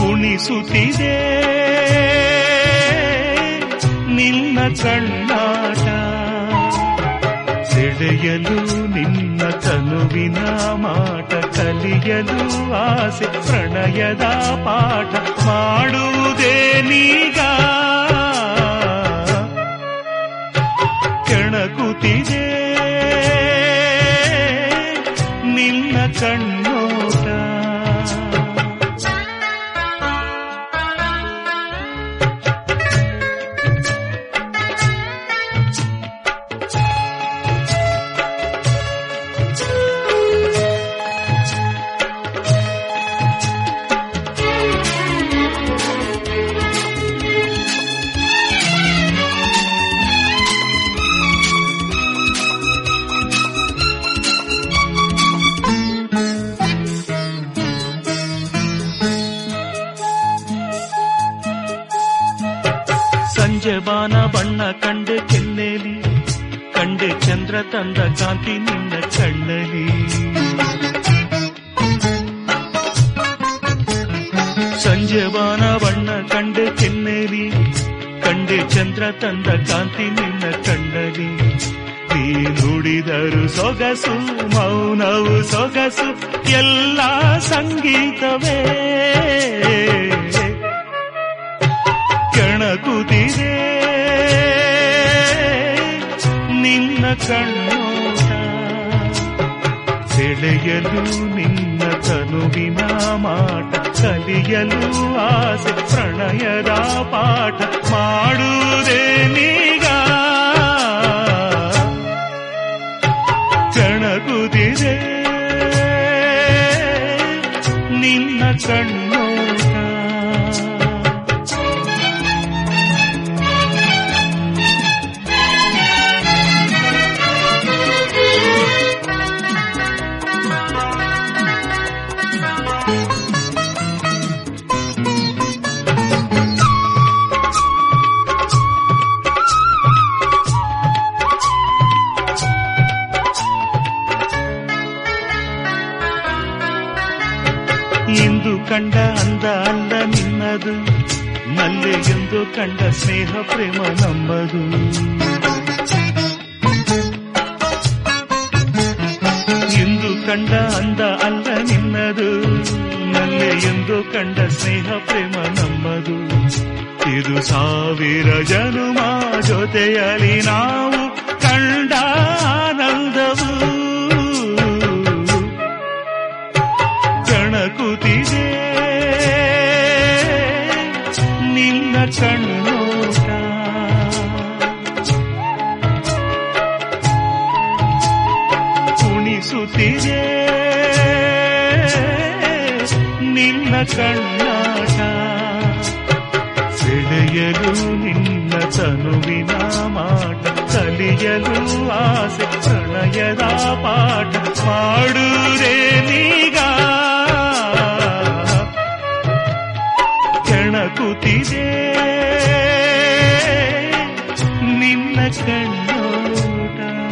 ಕುಣಿಸುತ್ತಿದೆ ನಿನ್ನ ಕಣ್ಣಾಟ ಸೆಳೆಯಲು ನಿನ್ನ ತನುವಿನ ಮಾಟ ಕಲಿಯಲು ಆಸೆ ಪ್ರಣಯದ ಪಾಠ ಮಾಡುವುದೇ ನೀಗ ಕೆಣಕುತ್ತಿದೆ ನಿನ್ನ ಕಣ್ಣೋಟ ಸಂಜೆ ಬಾನ ಬಣ್ಣ ಕಂಡೆ ಕೆನ್ನೆಲಿ ಕಂಡೆ ಚಂದ್ರ ತಂದ ಕಾಂತಿ ನಿನ್ನ ಕಣ್ಣಲಿ ಸಂಜೆ ಬಾನ ಬಣ್ಣ ಕಂಡೆ ಕೆನ್ನೆಲಿ ಕಂಡೆ ಚಂದ್ರ ತಂದ ಕಾಂತಿ ನಿನ್ನ ಕಣ್ಣಲಿ ನೀ ನುಡಿದರು ಸೊಗಸು ಮೌನವು ಸೊಗಸು ಎಲ್ಲ ಸಂಗೀತವೇ ಕೆಣಕುತ್ತಿದೆ ನಿನ್ನ ಕಣ್ಣೋಟ ಸೆಳೆಯಲು ನಿನ್ನ ತನುವಿನ ಮಾಟ ಕಲಿಯಲು ಆಸೆ ಪ್ರಣಯದ ಪಾಠ ಮಾಡುವುದೇ ನೀಗ ಕೆಣಕುತ್ತಿದೆ ನಿನ್ನ ಕಣ್ಣೋಟ ಇಂದು ಕಂಡ ಅಂದ ಅಲ್ಲ ನಿನ್ನದು ಮಲ್ಲೆ ಎಂದು ಕಂಡ ಸ್ನೇಹ ಪ್ರೇಮ ನಮ್ಮದು ಇಂದು ಕಂಡ ಅಂದ ಅಲ್ಲ ನಿನ್ನದು ನಲ್ಲೆ ಎಂದು ಕಂಡ ಸ್ನೇಹ ಪ್ರೇಮ ನಮ್ಮದು ಇದು ಸಾವಿರ ಜನುಮ ಜೊತೆಯಲಿ ನಾವು ಕಂಡ ಆನಂದವು ಕಣಕುತ್ತಿದೆ ನಿನ್ನ ಕಣ್ಣೋಟ ಕುಣಿಸುತ್ತಿದೆ ನಿನ್ನ ಕಣ್ಣಾಟ ಸೆಳೆಯಲು ನಿನ್ನ ತನುವಿನ ಮಾಟ ಕಲಿಯಲು ಆಸೆ ಪ್ರಣಯದ ಪಾಠ ಮಾಡುವುದೇ ನೀಗ ಕೆಣಕುತ್ತಿದೆ ನಿನ್ನ ಕಣ್ಣೋಟ